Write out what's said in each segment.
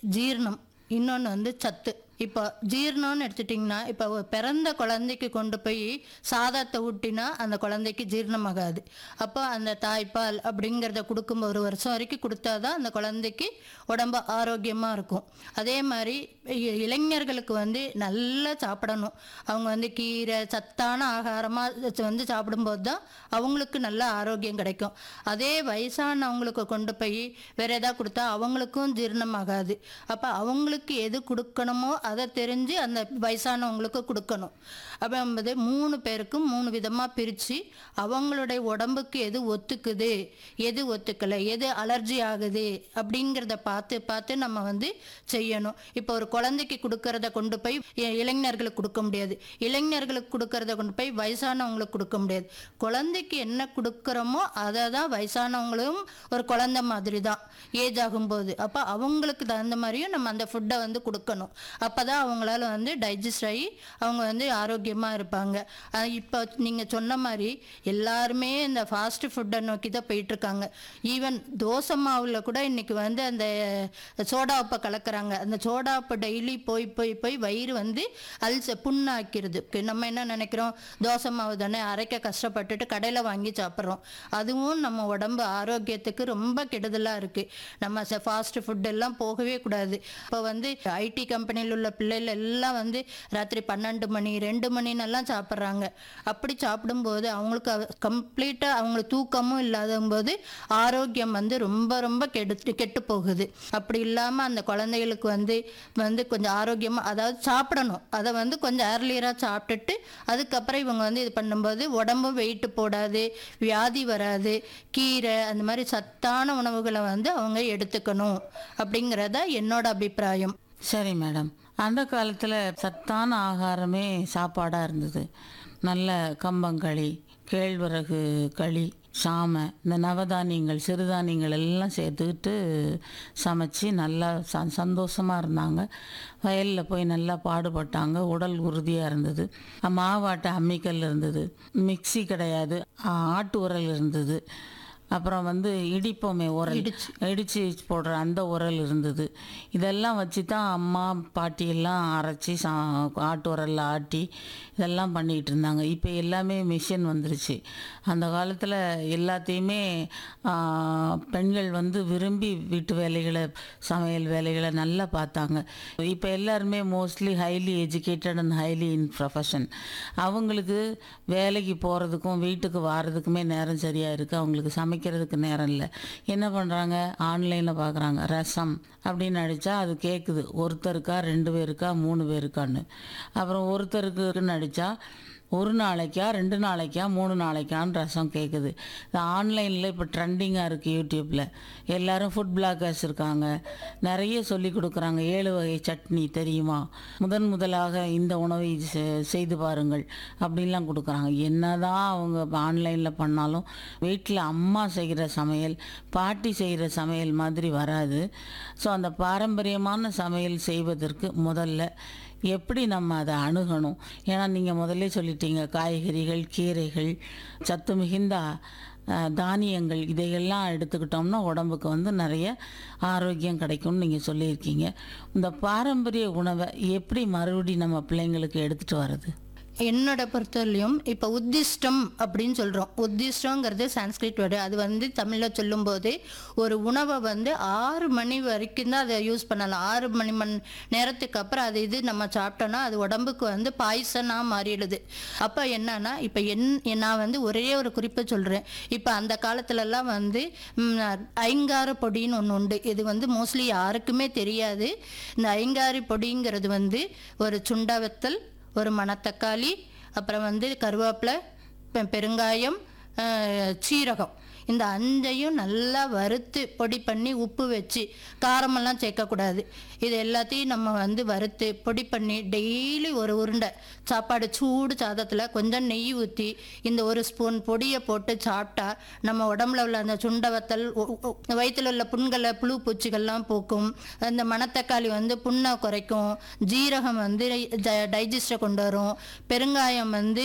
ஜீரணம் இன்னொன்று வந்து சத்து இப்போ ஜீரணம்னு எடுத்துட்டிங்கன்னா இப்போ ஒரு பிறந்த குழந்தைக்கு கொண்டு போய் சாதத்தை ஊட்டினா அந்த குழந்தைக்கு ஜீரணமாகாது அப்போ அந்த தாய்ப்பால் அப்படிங்கிறத கொடுக்கும் ஒரு வருஷம் வரைக்கும் கொடுத்தா தான் அந்த குழந்தைக்கு உடம்பு ஆரோக்கியமாக இருக்கும் அதே மாதிரி இ- இளைஞர்களுக்கு வந்து நல்லா சாப்பிடணும் அவங்க வந்து கீரை சத்தான ஆகாரமாக வந்து சாப்பிடும்போது தான் அவங்களுக்கு நல்ல ஆரோக்கியம் கிடைக்கும் அதே வயசானவங்களுக்கு கொண்டு போய் வேற ஏதாவது கொடுத்தா அவங்களுக்கும் ஜீரணமாகாது அப்போ அவங்களுக்கு எது கொடுக்கணுமோ அதை தெரிஞ்சு அந்த வயசானவங்களுக்கு கொடுக்கணும் அப்போ வந்து மூணு பேருக்கும் மூணு விதமாக பிரித்து அவங்களுடைய உடம்புக்கு எது ஒத்துக்குது எது ஒத்துக்கலை எது அலர்ஜி ஆகுது அப்படிங்கிறத பார்த்து பார்த்து நம்ம வந்து செய்யணும் இப்போ ஒரு குழந்தைக்கு கொடுக்கறத கொண்டு போய் இ- இளைஞர்களுக்கு கொடுக்க முடியாது இளைஞர்களுக்கு கொடுக்கறத கொண்டு போய் வயசானவங்களுக்கு கொடுக்க முடியாது குழந்தைக்கு என்ன கொடுக்குறோமோ அதை தான் வயசானவங்களும் ஒரு குழந்தை மாதிரி தான் ஏஜ் ஆகும்போது அப்போ அவங்களுக்கு தகுந்த மாதிரியும் நம்ம அந்த ஃபுட்டை வந்து கொடுக்கணும் அப்போ தான் அவங்களால வந்து டைஜஸ்ட் ஆகி அவங்க வந்து ஆரோக்கியமாக இருப்பாங்க அஹ் இப்போ நீங்கள் சொன்ன மாதிரி எல்லாருமே இந்த ஃபாஸ்ட் ஃபுட்டை நோக்கி தான் போயிட்டுருக்காங்க ஈவன் தோசை மாவில் கூட இன்னைக்கு வந்து அந்த சோடா உப்பை கலக்குறாங்க அந்த சோடா உப்பு டெய்லி போய் போய் போய் வயிறு வந்து அல்ச புண்ணாக்கிறது கு- நம்ம என்ன நினைக்கிறோம் தோசை மாவு தானே அரைக்க கஷ்டப்பட்டுட்டு கடையில் வாங்கி சாப்பிட்றோம் அதுவும் நம்ம உடம்பு ஆரோக்கியத்துக்கு ரொம்ப கெடுதலாக இருக்குது நம்ம ஃபாஸ்ட் ஃபுட் எல்லாம் போகவே கூடாது இப்போ வந்து ஐடி கம்பெனியில் உள்ள பிள்ளைகள் எல்லாம் வந்து ராத்திரி பன்னெண்டு மணி ரெண்டு மணினெல்லாம் சாப்பிட்றாங்க அப்படி சாப்பிடும்போது அவங்களுக்கு கம்ப்ளீட்டாக அவங்களுக்கு தூக்கமும் இல்லாத போது ஆரோக்கியம் வந்து ரொம்ப ரொம்ப கெடுத்து கெட்டு போகுது அப்படி இல்லாமல் அந்த குழந்தைகளுக்கு வந்து வந்து கொஞ்சம் ஆரோக்கியமாக அதாவது சாப்பிடணும் அதை வந்து கொஞ்சம் ஏர்லியராக சாப்பிட்டுட்டு அதுக்கப்புறம் இவங்க வந்து இது பண்ணும்போது உடம்பும் வெயிட் போடாது வியாதி வராது கீரை அந்த மாதிரி சத்தான உணவுகளை வந்து அவங்க எடுத்துக்கணும் அப்படிங்கிறத என்னோட அபிப்பிராயம் சரி மேடம் அந்த காலத்தில் சத்தான ஆகாரமே சாப்பாடாக இருந்தது நல்ல கம்பங்களி கேழ்வரகு களி சாமை இந்த நவதானியங்கள் சிறுதானியங்கள் எல்லாம் சேர்த்துக்கிட்டு சமைச்சு நல்லா ச சந்தோஷமாக இருந்தாங்க வயலில் போய் நல்லா பாடுபட்டாங்க உடல் உறுதியாக இருந்தது மாவாட்ட அம்மிக்கல் இருந்தது மிக்ஸி கிடையாது ஆட்டு உரல் இருந்தது அப்புறம் வந்து இடிப்போமே உரல் இடிச்சு போடுற அந்த உரல் இருந்தது இதெல்லாம் வச்சு தான் அம்மா பாட்டி எல்லாம் அரைச்சி சா ஆட்டு உரல்ல ஆட்டி இதெல்லாம் பண்ணிகிட்டு இருந்தாங்க இப்போ எல்லாமே மிஷின் வந்துருச்சு அந்த காலத்தில் எல்லாத்தையுமே ஆ, பெண்கள் வந்து விரும்பி வீட்டு வேலைகளை சமையல் வேலைகளை நல்லா பார்த்தாங்க இப்போ எல்லாருமே mostly highly educated and highly in profession அவங்களுக்கு வேலைக்கு போகிறதுக்கும் வீட்டுக்கு வாரதுக்குமே நேரம் சரியாக இருக்குது அவங்களுக்கு சமைக்கிறதுக்கு நேரம் இல்லை என்ன பண்ணுறாங்க ஆன்லைனில் பார்க்குறாங்க ரசம் அப்படின்னு அடித்தா அது கேட்குது ஒருத்தருக்கா ரெண்டு பேருக்கா மூணு பேருக்கான்னு அப்புறம் ஒருத்தருக்குன்னு அடித்தா ஒரு நாளைக்கா ரெண்டு நாளைக்கா மூணு நாளைக்கான்னு ரசம் கேட்குது இது ஆன்லைனில் இப்போ ட்ரெண்டிங்காக இருக்குது யூடியூப்பில் எல்லாரும் ஃபுட் பிளாகர்ஸ் இருக்காங்க நிறைய சொல்லி கொடுக்குறாங்க ஏழு வகை சட்னி தெரியுமா முதன் முதலாக இந்த உணவை செ- செய்து பாருங்கள் அப்படின்லாம் கொடுக்குறாங்க என்னதான் அவங்க ஆன்லைனில் பண்ணாலும் வீட்டில் அம்மா செய்கிற சமையல் பாட்டி செய்கிற சமையல் மாதிரி வராது ஸோ அந்த பாரம்பரியமான சமையல் செய்வதற்கு முதல்ல எப்படி நம்ம அதை அணுகணும் ஏன்னா நீங்கள் முதல்ல சொல்லிட்டீங்க காய்கறிகள் கீரைகள் சத்து மிகுந்த அஹ், தானியங்கள் இதையெல்லாம் எடுத்துக்கிட்டோம்னா உடம்புக்கு வந்து நிறைய ஆரோக்கியம் கிடைக்கும்னு நீங்கள் சொல்லியிருக்கீங்க இந்த பாரம்பரிய உணவை எப்படி மறுபடி நம்ம பிள்ளைங்களுக்கு எடுத்துகிட்டு வர்றது என்னோட பொறுத்தவரையிலும் இப்போ உத்திஷ்டம் அப்படின்னு சொல்கிறோம் உத்திஷ்டங்கிறது சான்ஸ்கிரிட் வேர்டு அது வந்து தமிழில் சொல்லும்போது ஒரு உணவை வந்து ஆறு மணி வரைக்கும் தான் அதை யூஸ் பண்ணலாம் ஆறு மணி மணி நேரத்துக்கு அப்புறம் அது இது நம்ம சாப்பிட்டோன்னா அது உடம்புக்கு வந்து பாய்சனாக மாறிடுது அப்போ என்னன்னா இப்போ என் நான் வந்து ஒரே ஒரு குறிப்பை சொல்கிறேன் இப்போ அந்த காலத்துலலாம் வந்து ம், ஐங்கார பொடின்னு ஒன்று உண்டு இது வந்து மோஸ்ட்லி யாருக்குமே தெரியாது இந்த ஐங்காரி பொடிங்கிறது வந்து ஒரு சுண்டவத்தல் ஒரு மணத்தக்காளி அப்புறம் வந்து கருவேப்பிலை பெ- பெருங்காயம் அஹ், சீரகம் இந்த அஞ்சையும் நல்லா வறுத்து பொடி பண்ணி உப்பு வச்சு காரமெல்லாம் சேர்க்கக்கூடாது இது எல்லாத்தையும் நம்ம வந்து வறுத்து பொடி பண்ணி டெய்லி ஒரு உருண்டை சாப்பாடு சூடு சாதத்தில் கொஞ்சம் நெய் ஊற்றி இந்த ஒரு ஸ்பூன் பொடியை போட்டு சாப்பிட்டா நம்ம உடம்புல உள்ள அந்த சுண்டவத்தல் வயிற்றில் உள்ள புண்களை புழு பூச்சிகள்லாம் போக்கும் அந்த மணத்தக்காளி வந்து புண்ணை குறைக்கும் ஜீரகம் வந்து டைஜஸ்டை கொண்டு வரும் பெருங்காயம் வந்து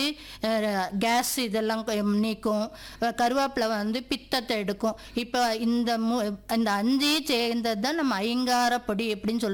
கேஸ் இதெல்லாம் கொ- நீக்கும் அஹ் கருவேப்பிலை வந்து பித்தத்தை எடுக்கும் இப்போ இந்த மூ இந்த அஞ்சையும் சேர்ந்தது தான் நம்ம ஐங்கார பொடி எப்படின்னு சொல்றோம்